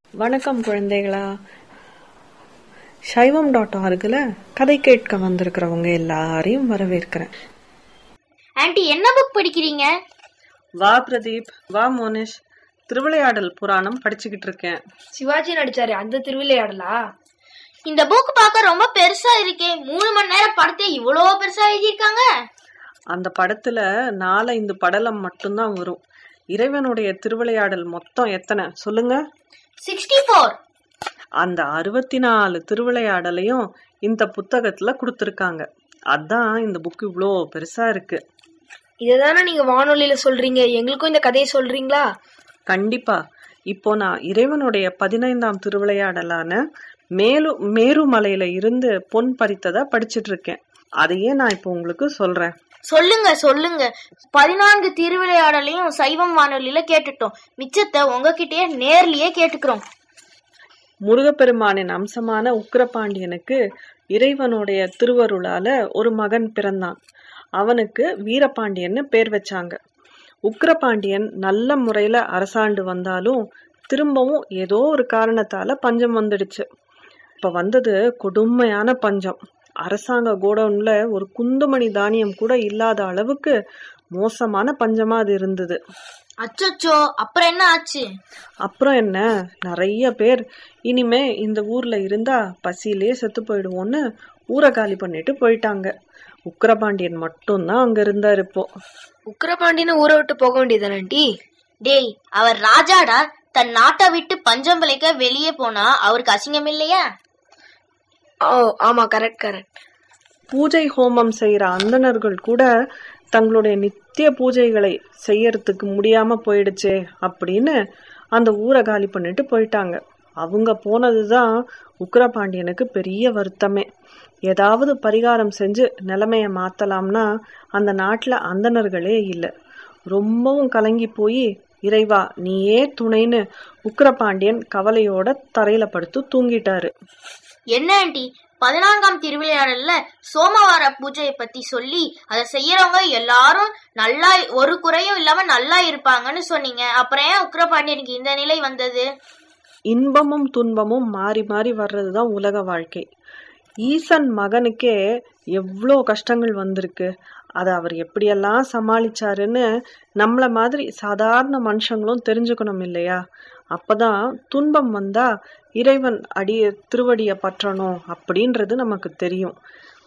வணக்கம் குழந்தைகளா சைவம் டாட் ஆர்கில் கதை கேட்க வந்திருக்கிறவங்க எல்லாரையும் வரவேற்கிறேன் ஆன்ட்டி என்ன புக் படிக்கிறீங்க வா பிரதீப் வா மோனிஷ் திருவிளையாடல் புராணம் படிச்சுக்கிட்டு இருக்கேன் சிவாஜி நடிச்சாரு அந்த திருவிளையாடலா இந்த புக் பார்க்க ரொம்ப பெருசா இருக்கே மூணு மணி நேரம் படத்தை இவ்வளோ பெருசா எழுதியிருக்காங்க அந்த படத்துல நாலஞ்சு படலம் மட்டும்தான் வரும் இறைவனுடைய திருவிளையாடல் மொத்தம் எத்தனை சொல்லுங்க சிக்ஸ்டி ஃபோர் அந்த அறுபத்தி நாலு திருவிளையாடலையும் இந்த புத்தகத்துல கொடுத்துருக்காங்க அதான் இந்த புக் இவ்வளோ பெருசா இருக்கு இததானே நீங்க வானொலியில சொல்றீங்க எங்களுக்கும் இந்த கதையை சொல்றீங்களா கண்டிப்பா இப்போ நான் இறைவனுடைய பதினைந்தாம் திருவிளையாடலான மேலு மேருமலையில இருந்து பொன் பறித்ததா படிச்சிட்டு இருக்கேன் அதையே நான் இப்போ உங்களுக்கு சொல்றேன் சொல்லுங்க சொல்லுங்க பதினான்கு திருவிளையாடலையும் சைவம் வானொலியில கேட்டுட்டோம் மிச்சத்தை உங்ககிட்டயே நேர்லயே கேட்டுக்கிறோம் முருகப்பெருமானின் அம்சமான உக்கிரபாண்டியனுக்கு இறைவனுடைய திருவருளால ஒரு மகன் பிறந்தான் அவனுக்கு வீரபாண்டியன்னு பேர் வச்சாங்க உக்கிரபாண்டியன் நல்ல முறையில அரசாண்டு வந்தாலும் திரும்பவும் ஏதோ ஒரு காரணத்தால பஞ்சம் வந்துடுச்சு இப்ப வந்தது கொடுமையான பஞ்சம் அரசாங்க கோடவுன்ல ஒரு குந்துமணி தானியம் கூட இல்லாத அளவுக்கு மோசமான பஞ்சமா அது இருந்தது அச்சச்சோ அப்புறம் என்ன ஆச்சு அப்புறம் என்ன நிறைய பேர் இனிமே இந்த ஊர்ல இருந்தா பசியிலே செத்து போயிடுவோன்னு ஊரை காலி பண்ணிட்டு போயிட்டாங்க உக்கிரபாண்டியன் மட்டும்தான் அங்க இருந்தார் இப்போ உக்கிரபாண்டியனை ஊரை விட்டு போக வேண்டியதானே ஆண்டி டேய் அவர் ராஜாடா தன் நாட்டை விட்டு பஞ்சம் விளைக்க வெளியே போனா அவருக்கு அசிங்கம் இல்லையா ஓ ஆமா கரெக்ட் கரெக்ட் பூஜை ஹோமம் செய்யற அந்தணர்கள் கூட தங்களுடைய நித்திய பூஜைகளை செய்யறதுக்கு முடியாம போயிடுச்சே அப்படின்னு அந்த ஊரை காலி பண்ணிட்டு போயிட்டாங்க அவங்க போனதுதான் உக்கிரபாண்டியனுக்கு பெரிய வருத்தமே ஏதாவது பரிகாரம் செஞ்சு நிலைமைய மாத்தலாம்னா அந்த நாட்டுல அந்தணர்களே இல்லை ரொம்பவும் கலங்கி போய் இறைவா நீயே துணைன்னு உக்கிரபாண்டியன் கவலையோட தரையில படுத்து தூங்கிட்டாரு என்ன ஆண்டி பதினான்காம் திருவிளையாடல்ல சோமவார பூஜையை பத்தி சொல்லி அதை செய்யறவங்க எல்லாரும் நல்லா ஒரு குறையும் இல்லாம நல்லா இருப்பாங்கன்னு சொன்னீங்க அப்புறம் ஏன் உக்கிரபாண்டியனுக்கு இந்த நிலை வந்தது இன்பமும் துன்பமும் மாறி மாறி வர்றதுதான் உலக வாழ்க்கை ஈசன் மகனுக்கே எவ்வளோ கஷ்டங்கள் வந்திருக்கு அதை அவர் எப்படியெல்லாம் சமாளிச்சாருன்னு நம்மள மாதிரி சாதாரண மனுஷங்களும் தெரிஞ்சுக்கணும் இல்லையா அப்பதான் துன்பம் வந்தா இறைவன் அடிய திருவடிய பற்றணும் அப்படின்றது நமக்கு தெரியும்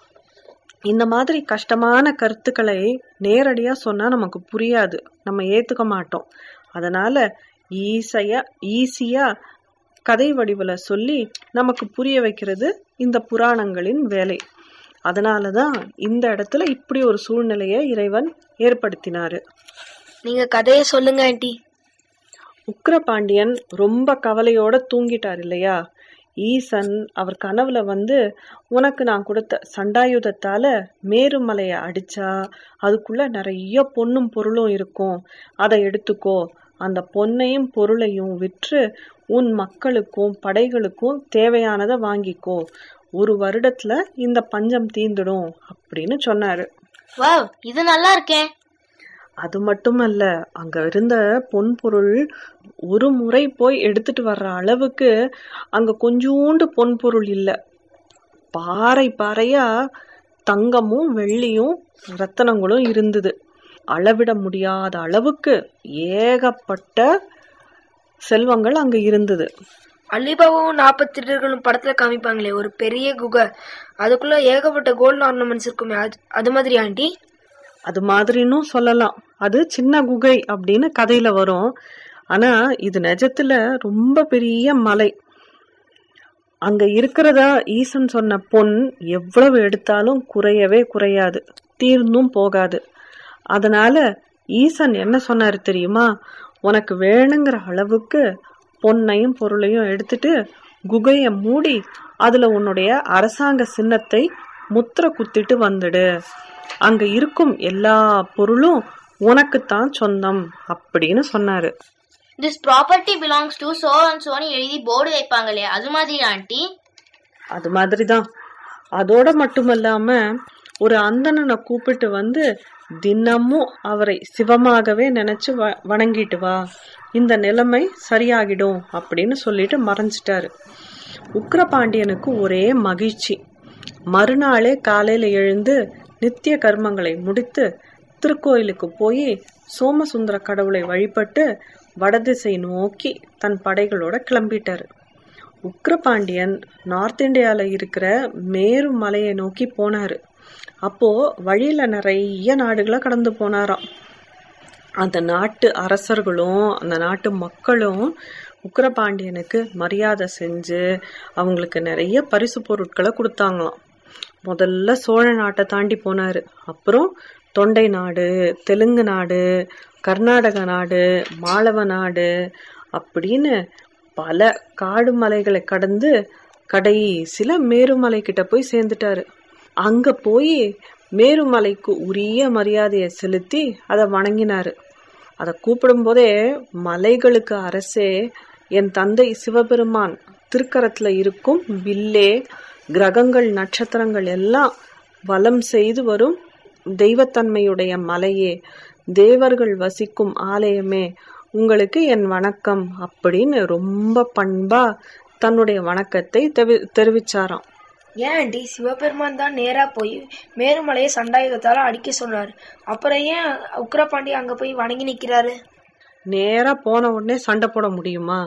இந்த மாதிரி கஷ்டமான கருத்துக்களை நேரடியா சொன்னா நமக்கு புரியாது நம்ம ஏத்துக்க மாட்டோம் அதனால ஈஸையா ஈஸியா கதை வடிவுல சொல்லி நமக்கு புரிய வைக்கிறது இந்த புராணங்களின் வேலை அதனாலதான் இந்த இடத்துல இப்படி ஒரு சூழ்நிலையை இறைவன் ஏற்படுத்தினாரு நீங்க கதையை சொல்லுங்க ஆண்டி உக்கிரபாண்டியன் ரொம்ப கவலையோட தூங்கிட்டார் இல்லையா ஈசன் அவர் கனவுல வந்து உனக்கு நான் கொடுத்த சண்டாயுதத்தால மேருமலைய அடிச்சா அதுக்குள்ள நிறைய பொன்னும் பொருளும் இருக்கும் அதை எடுத்துக்கோ அந்த பொன்னையும் பொருளையும் விற்று உன் மக்களுக்கும் படைகளுக்கும் தேவையானதை வாங்கிக்கோ ஒரு வருடத்துல இந்த பஞ்சம் தீந்துடும் அப்படின்னு சொன்னாரு வாவ் இது நல்லா இருக்கேன் அது மட்டுமல்ல அங்க இருந்த பொன் பொருள் ஒரு முறை போய் எடுத்துட்டு வர்ற அளவுக்கு அங்க கொஞ்சூண்டு பொன் பொருள் இல்ல பாறை பாறையா தங்கமும் வெள்ளியும் ரத்தனங்களும் இருந்தது அளவிட முடியாத அளவுக்கு ஏகப்பட்ட செல்வங்கள் அங்க இருந்தது அலிபாபாவும் நாற்பத்தி திருடர்களும் படத்துல காமிப்பாங்களே ஒரு பெரிய குகை அதுக்குள்ள ஏகப்பட்ட கோல்டு ஆர்னமெண்ட்ஸ் இருக்குமே அது- அது மாதிரி ஆண்டி அது மாதிரின்னும் சொல்லலாம் அது சின்ன குகை அப்படின்னு கதையில வரும் ஆனா இது நிஜத்துல ரொம்ப பெரிய மலை அங்க இருக்கிறதா ஈசன் சொன்ன பொன் எவ்வளவு எடுத்தாலும் குறையவே குறையாது தீர்ந்தும் போகாது அதனால ஈசன் என்ன சொன்னாரு தெரியுமா உனக்கு வேணுங்கிற அளவுக்கு பொன்னையும் பொருளையும் எடுத்துட்டு குகைய மூடி அதுல உன்னுடைய அரசாங்க சின்னத்தை முத்திர குத்திட்டு வந்துடு அங்க இருக்கும் எல்லா பொருளும் உனக்குத்தான் சொந்தம் அப்படின்னு சொன்னாரு this property belongs to so and சோன்னு எழுதி போர்டு வைப்பாங்களே அது மாதிரி ஆண்டி அது மாதிரிதான் அதோட மட்டுமல்லாம ஒரு அந்தணனை கூப்பிட்டு வந்து தினமும் அவரை சிவமாகவே நினைச்சு வ- வணங்கிட்டு வா இந்த நிலைமை சரியாகிடும் அப்படின்னு சொல்லிட்டு மறைஞ்சிட்டாரு உக்கிரபாண்டியனுக்கு ஒரே மகிழ்ச்சி மறுநாளே காலையில எழுந்து நித்திய கர்மங்களை முடித்து திருக்கோயிலுக்கு போய் சோமசுந்தர கடவுளை வழிபட்டு வடதிசை நோக்கி தன் படைகளோட கிளம்பிட்டாரு உக்கிரபாண்டியன் நார்த் இந்தியால இருக்கிற மேரு மலையை நோக்கி போனாரு அப்போ வழியில நிறைய நாடுகளை கடந்து போனாராம் அந்த நாட்டு அரசர்களும் அந்த நாட்டு மக்களும் உக்கிரபாண்டியனுக்கு மரியாதை செஞ்சு அவங்களுக்கு நிறைய பரிசு பொருட்களை கொடுத்தாங்களாம் முதல்ல சோழ நாட்டை தாண்டி போனாரு அப்புறம் தொண்டை நாடு தெலுங்கு நாடு கர்நாடக நாடு மாளவ நாடு அப்படின்னு பல காடு மலைகளை கடந்து கடைசியில மேருமலை கிட்ட போய் சேர்ந்துட்டாரு அங்க போய் மேருமலைக்கு உரிய மரியாதையை செலுத்தி அதை வணங்கினாரு அதை கூப்பிடும் போதே மலைகளுக்கு அரசே என் தந்தை சிவபெருமான் திருக்கரத்துல இருக்கும் வில்லே கிரகங்கள் நட்சத்திரங்கள் எல்லாம் வலம் செய்து வரும் தெய்வத்தன்மையுடைய மலையே தேவர்கள் வசிக்கும் ஆலயமே உங்களுக்கு என் வணக்கம் அப்படின்னு ரொம்ப பண்பா தன்னுடைய வணக்கத்தை தெவி- தெரிவிச்சாராம் ஏன் ஆண்டி சிவபெருமான் தான் நேரா போய் மேருமலையை சண்டாயுதத்தால அடிக்க சொன்னார் அப்புறம் ஏன் உக்கிரபாண்டி அங்க போய் வணங்கி நிக்கிறாரு நேரா போன உடனே சண்டை போட முடியுமா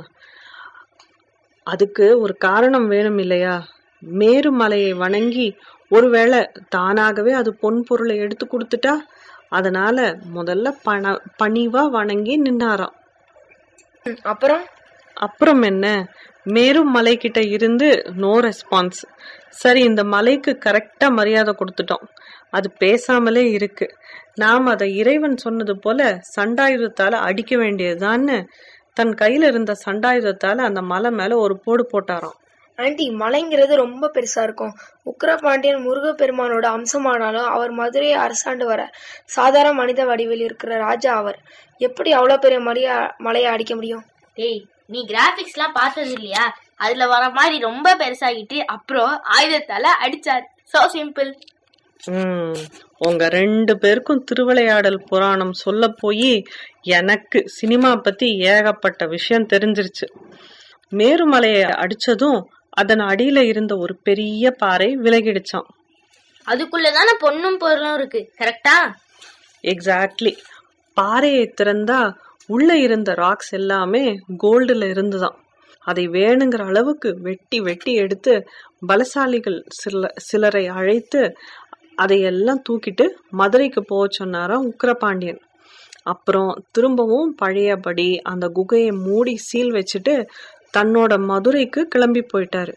அதுக்கு ஒரு காரணம் வேணும் இல்லையா மேருமலையை வணங்கி ஒருவேளை தானாகவே அது பொன் பொருளை எடுத்து கொடுத்துட்டா அதனால முதல்ல பண பணிவா வணங்கி நின்னாராம் ம், அப்புறம் அப்புறம் என்ன மேரும் மலை கிட்ட இருந்து நோ ரெஸ்பான்ஸ் சரி இந்த மலைக்கு கரெக்டா மரியாதை கொடுத்துட்டோம் அது பேசாமலே இருக்கு நாம் அதை இறைவன் சொன்னது போல சண்டாயுதத்தால அடிக்க வேண்டியதுதான்னு தன் கையில இருந்த சண்டாயுதத்தால அந்த மலை மேல ஒரு போடு போட்டாராம் ஆண்டி மலைங்கிறது ரொம்ப பெருசா இருக்கும் உக்கிரபாண்டியன் முருகப்பெருமானோட அம்சமானாலும் அவர் மதுரையை அரசாண்டு வர சாதாரண மனித வடிவில் இருக்கிற ராஜா அவர் எப்படி அவ்வளவு பெரிய மலையா மலையை அடிக்க முடியும் டேய் நீ கிராபிக்ஸ்லாம் பார்த்தது இல்லையா அதுல வர மாதிரி ரொம்ப பெருசாகிட்டு அப்புறம் ஆயுதத்தால அடிச்சார் சோ சிம்பிள் உம் உங்க ரெண்டு பேருக்கும் திருவிளையாடல் புராணம் சொல்ல போய் எனக்கு சினிமா பத்தி ஏகப்பட்ட விஷயம் தெரிஞ்சிருச்சு மேருமலையை அடிச்சதும் அதன் அடியில இருந்த ஒரு பெரிய பாறை விலகிடுச்சான் அதுக்குள்ளதானே பொண்ணும் பொருளும் இருக்கு கரெக்டா எக்ஸாக்ட்லி பாறையை திறந்தா உள்ள இருந்த ராக்ஸ் எல்லாமே கோல்டுல இருந்துதான் அதை வேணுங்கிற அளவுக்கு வெட்டி வெட்டி எடுத்து பலசாலிகள் சில சிலரை அழைத்து அதையெல்லாம் தூக்கிட்டு மதுரைக்கு போக சொன்னாராம் உக்கிரபாண்டியன் அப்புறம் திரும்பவும் பழையபடி அந்த குகையை மூடி சீல் வச்சுட்டு தன்னோட மதுரைக்கு கிளம்பி போயிட்டாரு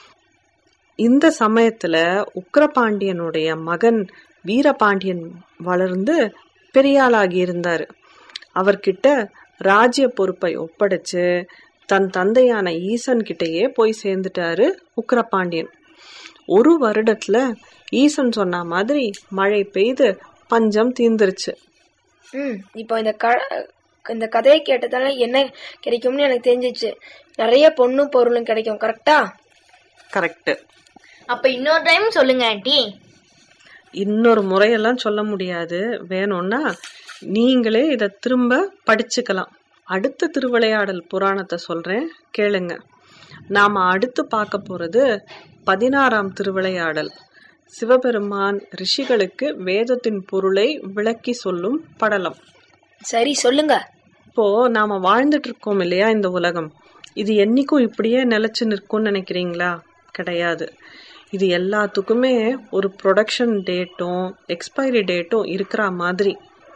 இந்த சமயத்துல உக்கிரபாண்டியனுடைய மகன் வீரபாண்டியன் வளர்ந்து பெரியாளாகி இருந்தாரு அவர்கிட்ட ராஜ்ய பொறுப்பை ஒப்படைச்சு தன் தந்தையான ஈசன் கிட்டயே போய் சேர்ந்துட்டாரு உக்கிரபாண்டியன் ஒரு வருடத்துல ஈசன் சொன்ன மாதிரி மழை பெய்து பஞ்சம் தீந்துருச்சு ம் இப்போ இந்த க இந்த கதையை கேட்டதால என்ன கிடைக்கும்னு எனக்கு தெரிஞ்சிச்சு நிறைய பொண்ணும் பொருளும் கிடைக்கும் கரெக்டா கரெக்ட் அப்ப இன்னொரு டைம் சொல்லுங்க ஆண்டி இன்னொரு முறையெல்லாம் சொல்ல முடியாது வேணும்னா நீங்களே இதை திரும்ப படிச்சுக்கலாம் அடுத்த திருவிளையாடல் புராணத்தை சொல்றேன் கேளுங்க நாம அடுத்து பார்க்க போறது பதினாறாம் திருவிளையாடல் சிவபெருமான் ரிஷிகளுக்கு வேதத்தின் பொருளை விளக்கி சொல்லும் படலம் சரி சொல்லுங்க இப்போ நாம வாழ்ந்துட்டு இருக்கோம் இல்லையா இந்த உலகம் இது என்னைக்கும் இப்படியே நிலைச்சு நிற்கும்னு நினைக்கிறீங்களா கிடையாது இது எல்லாத்துக்குமே ஒரு ப்ரொடக்ஷன் டேட்டும் எக்ஸ்பைரி டேட்டும் இருக்கிற மாதிரி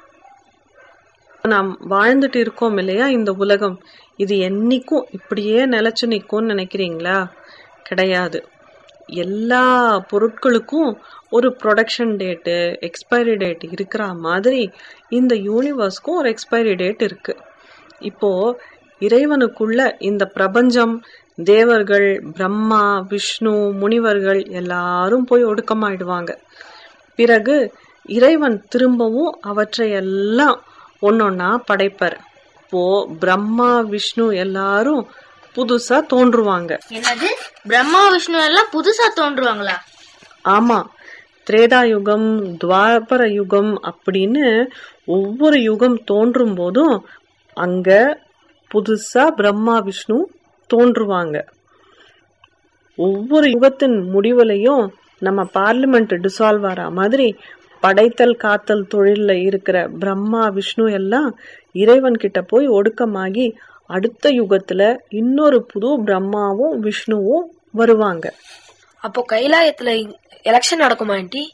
நாம் வாழ்ந்துட்டு இருக்கோம் இல்லையா இந்த உலகம் இது என்னைக்கும் இப்படியே நிலைச்சு நிற்கும்னு நினைக்கிறீங்களா கிடையாது எல்லா பொருட்களுக்கும் ஒரு ப்ரொடக்ஷன் டேட்டு எக்ஸ்பைரி டேட் இருக்கிற மாதிரி இந்த யூனிவர்ஸ்க்கும் ஒரு எக்ஸ்பைரி டேட் இருக்கு இப்போ இறைவனுக்குள்ள இந்த பிரபஞ்சம் தேவர்கள் பிரம்மா விஷ்ணு முனிவர்கள் எல்லாரும் போய் ஒடுக்கமாயிடுவாங்க பிறகு இறைவன் திரும்பவும் அவற்றை எல்லாம் ஒன்னொன்னா படைப்பார் இப்போ பிரம்மா விஷ்ணு எல்லாரும் புதுசா தோன்றுவாங்க என்னது பிரம்மா விஷ்ணு எல்லாம் புதுசா தோன்றுவாங்களா ஆமா திரேதா யுகம் துவாபர யுகம் அப்படின்னு ஒவ்வொரு யுகம் தோன்றும் போதும் அங்க புதுசா பிரம்மா விஷ்ணு தோன்றுவாங்க ஒவ்வொரு யுகத்தின் முடிவுலையும் நம்ம பார்லிமெண்ட் டிசால்வ் ஆற மாதிரி படைத்தல் காத்தல் தொழில்ல இருக்கிற பிரம்மா விஷ்ணு எல்லாம் இறைவன் கிட்ட போய் ஒடுக்கமாகி அடுத்த யுகத்துல இன்னொரு புது பிரம்மாவும் விஷ்ணுவும் வருவாங்க அப்போ கைலாயத்துல எலெக்ஷன் நடக்குமா ஆண்டி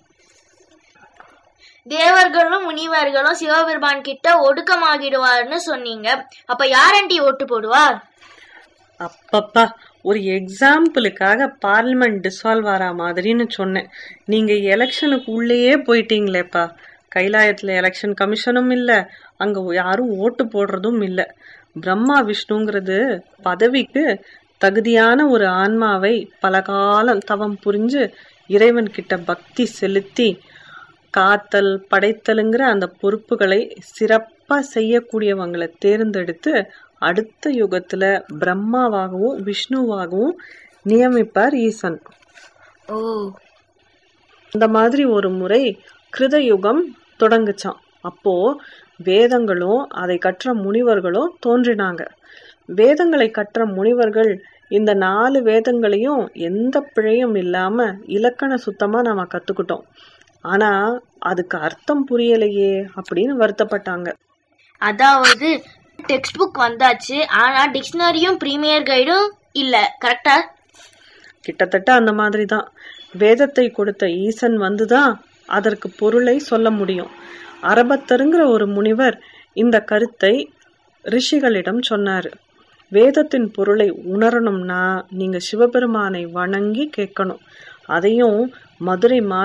தேவர்களும் முனிவர்களும் சிவபெருமான் கிட்ட ஒடுக்கமாகிடுவார்னு சொன்னீங்க அப்ப யாரண்டி ஓட்டு போடுவார் அப்பப்பா ஒரு எக்ஸாம்பிளுக்காக பார்லிமெண்ட் டிசால்வ் ஆற மாதிரின்னு சொன்னேன் நீங்க எலெக்ஷனுக்கு உள்ளேயே போயிட்டீங்களேப்பா கைலாயத்துல எலெக்ஷன் கமிஷனும் இல்ல அங்க யாரும் ஓட்டு போடுறதும் இல்ல பிரம்மா விஷ்ணுங்கிறது பதவிக்கு தகுதியான ஒரு ஆன்மாவை பல காலம் தவம் புரிஞ்சு இறைவன் கிட்ட பக்தி செலுத்தி காத்தல் படைத்தலுங்கிற அந்த பொறுப்புகளை சிறப்பா செய்யக்கூடியவங்களை தேர்ந்தெடுத்து அடுத்த யுகத்துல பிரம்மாவாகவும் விஷ்ணுவாகவும் நியமிப்பார் ஈசன் ஓ இந்த மாதிரி ஒரு முறை கிருத யுகம் தொடங்குச்சான் அப்போ வேதங்களும் அதை கற்ற முனிவர்களும் தோன்றினாங்க வேதங்களை கற்ற முனிவர்கள் இந்த நாலு வேதங்களையும் எந்த பிழையும் இல்லாம இலக்கண சுத்தமா நாம கத்துக்கிட்டோம் ஆனா அதுக்கு அர்த்தம் புரியலையே அப்படின்னு வருத்தப்பட்டாங்க அதாவது டெக்ஸ்ட் புக் வந்தாச்சு ஆனா டிக்ஷனரியும் பிரீமியர் கைடும் இல்ல கரெக்டா கிட்டத்தட்ட அந்த மாதிரி தான் வேதத்தை கொடுத்த ஈசன் வந்துதான் அதற்கு பொருளை சொல்ல முடியும் அரபத்தருங்கிற ஒரு முனிவர் இந்த கருத்தை ரிஷிகளிடம் சொன்னாரு வேதத்தின் பொருளை உணரணும்னா நீங்க சிவபெருமானை வணங்கி கேட்கணும் அதையும் மதுரை மா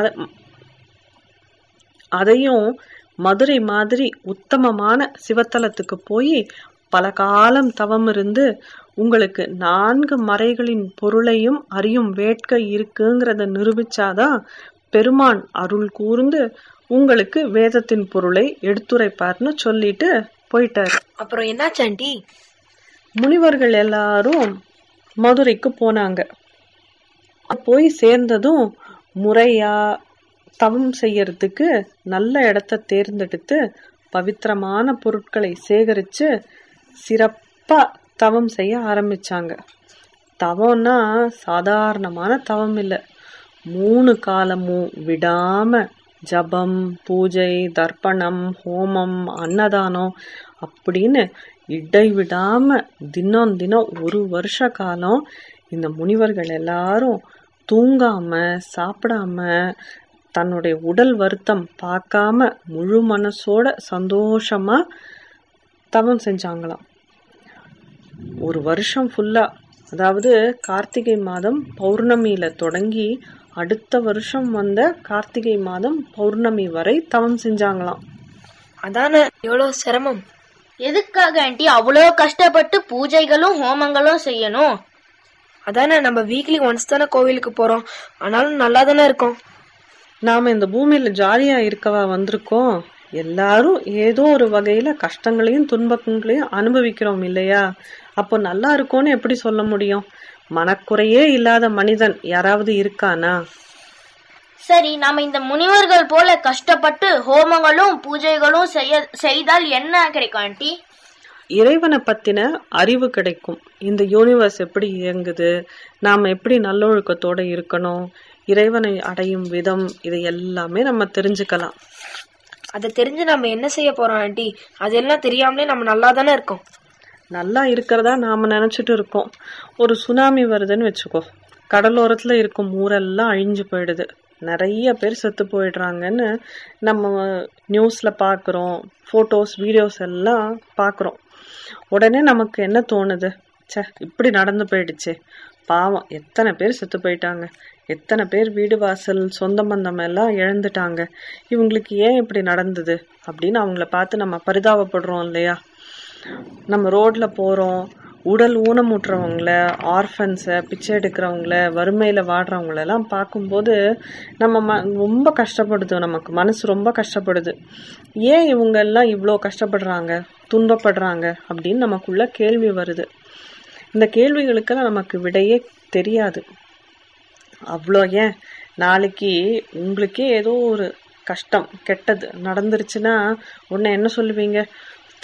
அதையும் மதுரை மாதிரி உத்தமமான சிவத்தலத்துக்கு போய் பல காலம் தவம் இருந்து உங்களுக்கு நான்கு மறைகளின் பொருளையும் அறியும் வேட்கை இருக்குங்கிறத நிரூபிச்சாதான் பெருமான் அருள் கூர்ந்து உங்களுக்கு வேதத்தின் பொருளை எடுத்துரைப்பார்னு சொல்லிட்டு போயிட்டாரு அப்புறம் என்னாச்சு ஆண்டி முனிவர்கள் எல்லாரும் மதுரைக்கு போனாங்க போய் சேர்ந்ததும் முறையா தவம் செய்யறதுக்கு நல்ல இடத்த தேர்ந்தெடுத்து பவித்திரமான பொருட்களை சேகரிச்சு சிறப்பா தவம் செய்ய ஆரம்பிச்சாங்க தவம்னா சாதாரணமான தவம் இல்லை மூணு காலமும் விடாம ஜபம் பூஜை தர்ப்பணம் ஹோமம் அன்னதானம் அப்படின்னு இடைவிடாம தினம் தினம் ஒரு வருஷ காலம் இந்த முனிவர்கள் எல்லாரும் தூங்காம சாப்பிடாம தன்னுடைய உடல் வருத்தம் பார்க்காம முழு மனசோட சந்தோஷமா தவம் செஞ்சாங்களாம் ஒரு வருஷம் ஃபுல்லா அதாவது கார்த்திகை மாதம் பௌர்ணமியில தொடங்கி அடுத்த வருஷம் வந்த கார்த்திகை மாதம் பௌர்ணமி வரை தவம் செஞ்சாங்களாம் அதானே எவ்வளவு சிரமம் எதுக்காக ஆண்டி அவ்வளோ கஷ்டப்பட்டு பூஜைகளும் ஹோமங்களும் செய்யணும் அதானே நம்ம வீக்லி ஒன்ஸ் தானே கோவிலுக்கு போறோம் ஆனாலும் நல்லா தானே இருக்கோம் நாம இந்த பூமியில ஜாலியா இருக்கவா வந்திருக்கோம் எல்லாரும் ஏதோ ஒரு வகையில கஷ்டங்களையும் துன்பங்களையும் அனுபவிக்கிறோம் இல்லையா அப்போ நல்லா இருக்கோன்னு எப்படி சொல்ல முடியும் மனக்குறையே இல்லாத மனிதன் யாராவது இருக்கானா சரி நாம இந்த முனிவர்கள் போல கஷ்டப்பட்டு ஹோமங்களும் பூஜைகளும் செய்ய செய்தால் என்ன கிடைக்கும் ஆண்டி இறைவனை பத்தின அறிவு கிடைக்கும் இந்த யூனிவர்ஸ் எப்படி இயங்குது நாம எப்படி நல்லொழுக்கத்தோட இருக்கணும் இறைவனை அடையும் விதம் இது எல்லாமே நம்ம தெரிஞ்சுக்கலாம் அதை தெரிஞ்சு நம்ம என்ன செய்ய போறோம் ஆண்டி அதெல்லாம் தெரியாமலே நம்ம நல்லா தானே இருக்கோம் நல்லா இருக்கிறதா நாம நினைச்சிட்டு இருக்கோம் ஒரு சுனாமி வருதுன்னு வச்சுக்கோ கடலோரத்துல இருக்கும் ஊரெல்லாம் அழிஞ்சு போயிடுது நிறைய பேர் செத்து போயிடுறாங்கன்னு நம்ம நியூஸ்ல பாக்குறோம் போட்டோஸ் வீடியோஸ் எல்லாம் பாக்குறோம் உடனே நமக்கு என்ன தோணுது ச்சே இப்படி நடந்து போயிடுச்சே பாவம் எத்தனை பேர் செத்து போயிட்டாங்க எத்தனை பேர் வீடு வாசல் சொந்த பந்தம் எல்லாம் இழந்துட்டாங்க இவங்களுக்கு ஏன் இப்படி நடந்தது அப்படின்னு அவங்கள பார்த்து நம்ம பரிதாபப்படுறோம் இல்லையா நம்ம ரோட்ல போறோம் உடல் ஊனமுற்றவங்கள ஆர்ஃபன்ஸை பிச்சை எடுக்கிறவங்கள வறுமையில வாடுறவங்கள எல்லாம் பார்க்கும்போது நம்ம ம ரொம்ப கஷ்டப்படுது நமக்கு மனசு ரொம்ப கஷ்டப்படுது ஏன் இவங்க எல்லாம் இவ்வளோ கஷ்டப்படுறாங்க துன்பப்படுறாங்க அப்படின்னு நமக்குள்ள கேள்வி வருது இந்த கேள்விகளுக்கெல்லாம் நமக்கு விடையே தெரியாது அவ்வளோ ஏன் நாளைக்கு உங்களுக்கே ஏதோ ஒரு கஷ்டம் கெட்டது நடந்துருச்சுன்னா உடனே என்ன சொல்லுவீங்க ச்ச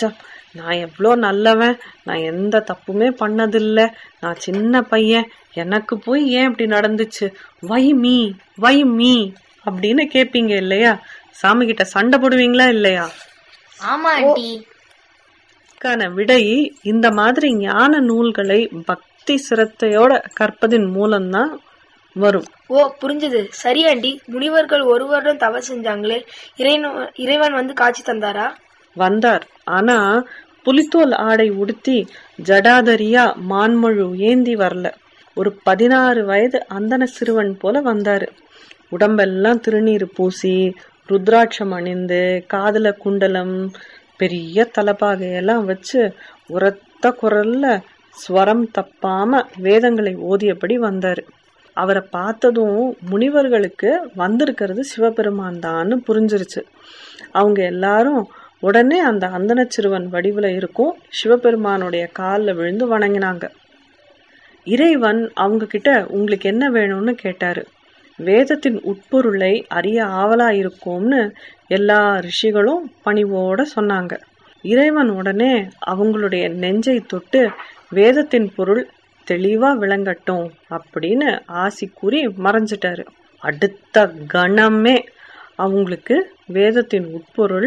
நான் எவ்வளோ நல்லவன் நான் எந்த தப்புமே பண்ணதில்ல நான் சின்ன பையன் எனக்கு போய் ஏன் இப்படி நடந்துச்சு வை மீ வை மீ அப்படின்னு கேப்பீங்க இல்லையா சாமி கிட்ட சண்டை போடுவீங்களா இல்லையா ஆமா ஆண்டி க்கான விடை இந்த மாதிரி ஞான நூல்களை பக்தி சிரத்தையோட கற்பதின் மூலம்தான் வரும் ஓ புரிஞ்சது சரி ஆண்டி முனிவர்கள் ஒரு வருடம் தவறு செஞ்சாங்களே இறைவன் இறைவன் வந்து காட்சி தந்தாரா வந்தார் ஆனா புலித்தோல் ஆடை உடுத்தி ஜடாதரியா மான்மழு ஏந்தி வரல ஒரு பதினாறு வயது அந்தன சிறுவன் போல வந்தாரு உடம்பெல்லாம் திருநீர் பூசி ருத்ராட்சம் அணிந்து காதுல குண்டலம் பெரிய தலப்பாகையெல்லாம் வச்சு உரத்த குரல்ல ஸ்வரம் தப்பாம வேதங்களை ஓதியபடி வந்தாரு அவரை பார்த்ததும் முனிவர்களுக்கு வந்திருக்கிறது சிவபெருமான் தான்னு புரிஞ்சிருச்சு அவங்க எல்லாரும் உடனே அந்த அந்தன சிறுவன் வடிவுல இருக்கும் சிவபெருமானுடைய காலில் விழுந்து வணங்கினாங்க இறைவன் அவங்க கிட்ட உங்களுக்கு என்ன வேணும்னு கேட்டாரு வேதத்தின் உட்பொருளை அறிய ஆவலா இருக்கும்னு எல்லா ரிஷிகளும் பணிவோட சொன்னாங்க இறைவன் உடனே அவங்களுடைய நெஞ்சை தொட்டு வேதத்தின் பொருள் தெளிவா விளங்கட்டும் அப்படின்னு ஆசி கூறி மறைஞ்சிட்டாரு அடுத்த கணமே அவங்களுக்கு வேதத்தின் உட்பொருள்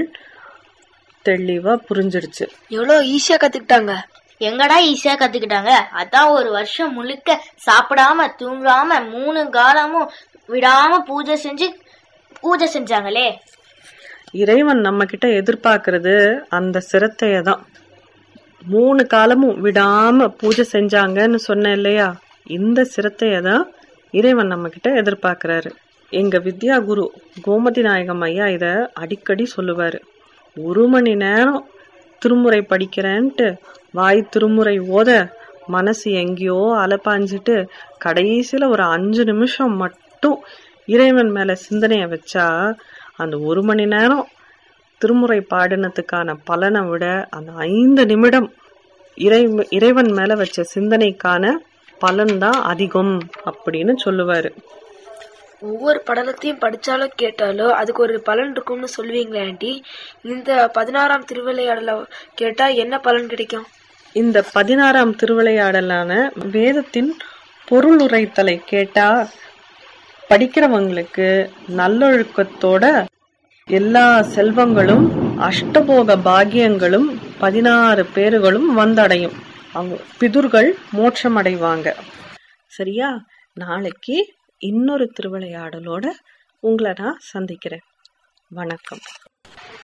தெளிவா புரிஞ்சிருச்சு எவ்வளோ ஈஸியா கத்துக்கிட்டாங்க எங்கடா ஈஸியா கத்துக்கிட்டாங்க அதான் ஒரு வருஷம் முழுக்க சாப்பிடாம தூங்காம மூணு காலமும் விடாம பூஜை செஞ்சு பூஜை செஞ்சாங்களே இறைவன் நம்ம கிட்ட எதிர்பார்க்கறது அந்த சிரத்தைய தான் மூணு காலமும் விடாம பூஜை செஞ்சாங்கன்னு சொன்னேன் இல்லையா இந்த சிரத்தைய தான் இறைவன் நம்ம கிட்ட எதிர்பார்க்கறாரு எங்க வித்யா குரு கோமதி நாயகம் ஐயா இத அடிக்கடி சொல்லுவாரு ஒரு மணி நேரம் திருமுறை படிக்கிறேன்ட்டு வாய் திருமுறை ஓத மனசு எங்கேயோ அலப்பாஞ்சிட்டு கடைசியில ஒரு அஞ்சு நிமிஷம் மட்டும் இறைவன் மேல சிந்தனைய வச்சா அந்த ஒரு மணி நேரம் திருமுறை பாடினத்துக்கான பலனை விட அந்த ஐந்து நிமிடம் இறை இறைவன் மேல வச்ச சிந்தனைக்கான பலன் தான் அதிகம் அப்படின்னு சொல்லுவாரு ஒவ்வொரு படலத்தையும் படிச்சாலோ கேட்டாலோ அதுக்கு ஒரு பலன் இருக்கும்னு சொல்லுவீங்களே ஆண்டி இந்த பதினாறாம் திருவிளையாடல கேட்டா என்ன பலன் கிடைக்கும் இந்த பதினாறாம் திருவிளையாடலான வேதத்தின் பொருள் உரைத்தலை கேட்டா படிக்கிறவங்களுக்கு நல்லொழுக்கத்தோட எல்லா செல்வங்களும் அஷ்டபோக பாக்கியங்களும் பதினாறு பேர்களும் வந்தடையும் அவங்க பிதுர்கள் மோட்சம் அடைவாங்க சரியா நாளைக்கு இன்னொரு திருவிளையாடலோட உங்களை நான் சந்திக்கிறேன் வணக்கம்